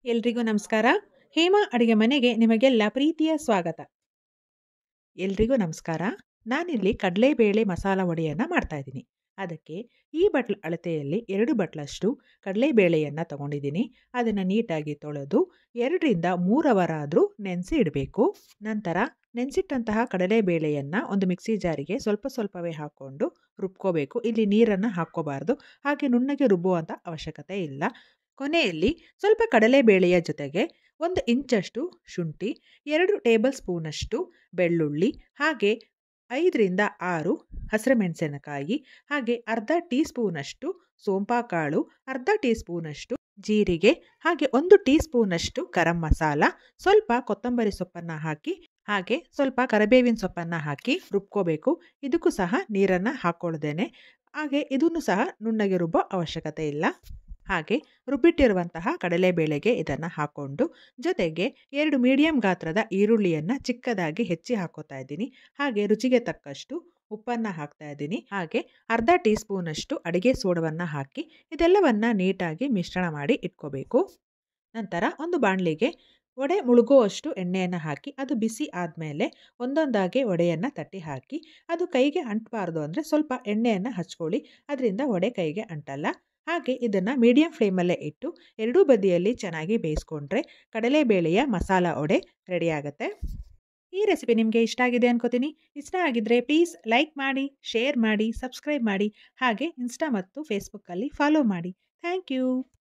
ಎಲ್ರಿಗೂ ನಮಸ್ಕಾರ ಹೇಮಾ ಅಡುಗೆ ಮನೆಗೆ ನಿಮಗೆಲ್ಲ ಪ್ರೀತಿಯ ಸ್ವಾಗತ ಎಲ್ರಿಗೂ ನಮಸ್ಕಾರ ನಾನಿಲ್ಲಿ ಕಡಲೆಬೇಳೆ ಮಸಾಲ ವಡೆಯನ್ನು ಮಾಡ್ತಾ ಇದ್ದೀನಿ ಅದಕ್ಕೆ ಈ ಬಟ್ಲ ಅಳತೆಯಲ್ಲಿ ಎರಡು ಬಟ್ಲಷ್ಟು ಕಡಲೆಬೇಳೆಯನ್ನು ತಗೊಂಡಿದ್ದೀನಿ ಅದನ್ನು ನೀಟಾಗಿ ತೊಳೆದು ಎರಡರಿಂದ ಮೂರು ಅವರ್ ಆದರೂ ನೆನೆಸಿ ಇಡಬೇಕು ನಂತರ ನೆನೆಸಿಟ್ಟಂತಹ ಕಡಲೆಬೇಳೆಯನ್ನು ಒಂದು ಮಿಕ್ಸಿ ಜಾರಿಗೆ ಸ್ವಲ್ಪ ಸ್ವಲ್ಪವೇ ಹಾಕ್ಕೊಂಡು ರುಬ್ಕೋಬೇಕು ಇಲ್ಲಿ ನೀರನ್ನು ಹಾಕ್ಕೋಬಾರ್ದು ಹಾಗೆ ನುಣ್ಣಗೆ ರುಬ್ಬುವಂಥ ಅವಶ್ಯಕತೆ ಇಲ್ಲ ಕೊನೆಯಲ್ಲಿ ಸ್ವಲ್ಪ ಕಡಲೆಬೇಳೆಯ ಜೊತೆಗೆ ಒಂದು ಇಂಚಷ್ಟು ಶುಂಠಿ ಎರಡು ಟೇಬಲ್ ಸ್ಪೂನಷ್ಟು ಬೆಳ್ಳುಳ್ಳಿ ಹಾಗೆ ಐದರಿಂದ ಆರು ಹಸಿರು ಮೆಣಸಿನಕಾಯಿ ಹಾಗೆ ಅರ್ಧ ಟೀ ಸ್ಪೂನಷ್ಟು ಸೋಂಪಾಕಾಳು ಅರ್ಧ ಟೀ ಸ್ಪೂನಷ್ಟು ಜೀರಿಗೆ ಹಾಗೆ ಒಂದು ಟೀ ಸ್ಪೂನಷ್ಟು ಗರಂ ಮಸಾಲ ಸ್ವಲ್ಪ ಕೊತ್ತಂಬರಿ ಸೊಪ್ಪನ್ನು ಹಾಕಿ ಹಾಗೆ ಸ್ವಲ್ಪ ಕರಿಬೇವಿನ ಸೊಪ್ಪನ್ನು ಹಾಕಿ ರುಬ್ಕೋಬೇಕು ಇದಕ್ಕೂ ಸಹ ನೀರನ್ನು ಹಾಕ್ಕೊಳ್ದೇನೆ ಹಾಗೆ ಇದನ್ನು ಸಹ ನುಣ್ಣಗೆ ರುಬ್ಬೋ ಅವಶ್ಯಕತೆ ಇಲ್ಲ ಹಾಗೆ ರುಬ್ಬಿಟ್ಟಿರುವಂತಹ ಕಡಲೆಬೇಳೆಗೆ ಇದನ್ನು ಹಾಕ್ಕೊಂಡು ಜೊತೆಗೆ ಎರಡು ಮೀಡಿಯಂ ಗಾತ್ರದ ಈರುಳ್ಳಿಯನ್ನು ಚಿಕ್ಕದಾಗಿ ಹೆಚ್ಚಿ ಹಾಕೋತಾ ಇದ್ದೀನಿ ಹಾಗೆ ರುಚಿಗೆ ತಕ್ಕಷ್ಟು ಉಪ್ಪನ್ನು ಹಾಕ್ತಾ ಇದ್ದೀನಿ ಹಾಗೆ ಅರ್ಧ ಟೀ ಸ್ಪೂನಷ್ಟು ಅಡುಗೆ ಸೋಡವನ್ನು ಹಾಕಿ ಇದೆಲ್ಲವನ್ನು ನೀಟಾಗಿ ಮಿಶ್ರಣ ಮಾಡಿ ಇಟ್ಕೋಬೇಕು ನಂತರ ಒಂದು ಬಾಣಲಿಗೆ ವಡೆ ಮುಳುಗುವಷ್ಟು ಎಣ್ಣೆಯನ್ನು ಹಾಕಿ ಅದು ಬಿಸಿ ಆದಮೇಲೆ ಒಂದೊಂದಾಗಿ ವಡೆಯನ್ನು ತಟ್ಟಿ ಹಾಕಿ ಅದು ಕೈಗೆ ಅಂಟಬಾರ್ದು ಅಂದರೆ ಸ್ವಲ್ಪ ಎಣ್ಣೆಯನ್ನು ಹಚ್ಕೊಳ್ಳಿ ಅದರಿಂದ ವಡೆ ಕೈಗೆ ಅಂಟಲ್ಲ ಹಾಗೆ ಇದನ್ನು ಮೀಡಿಯಂ ಫ್ಲೇಮಲ್ಲೇ ಇಟ್ಟು ಎರಡೂ ಬದಿಯಲ್ಲಿ ಚೆನ್ನಾಗಿ ಬೇಯಿಸ್ಕೊಂಡ್ರೆ ಕಡಲೆಬೇಳೆಯ ಮಸಾಲ ವಡೆ ರೆಡಿ ಆಗುತ್ತೆ ಈ ರೆಸಿಪಿ ನಿಮಗೆ ಇಷ್ಟ ಆಗಿದೆ ಅನ್ಕೋತೀನಿ ಇಷ್ಟ ಆಗಿದ್ದರೆ ಪ್ಲೀಸ್ ಲೈಕ್ ಮಾಡಿ ಶೇರ್ ಮಾಡಿ ಸಬ್ಸ್ಕ್ರೈಬ್ ಮಾಡಿ ಹಾಗೆ ಇನ್ಸ್ಟಾ ಮತ್ತು ಫೇಸ್ಬುಕ್ಕಲ್ಲಿ ಫಾಲೋ ಮಾಡಿ ಥ್ಯಾಂಕ್ ಯು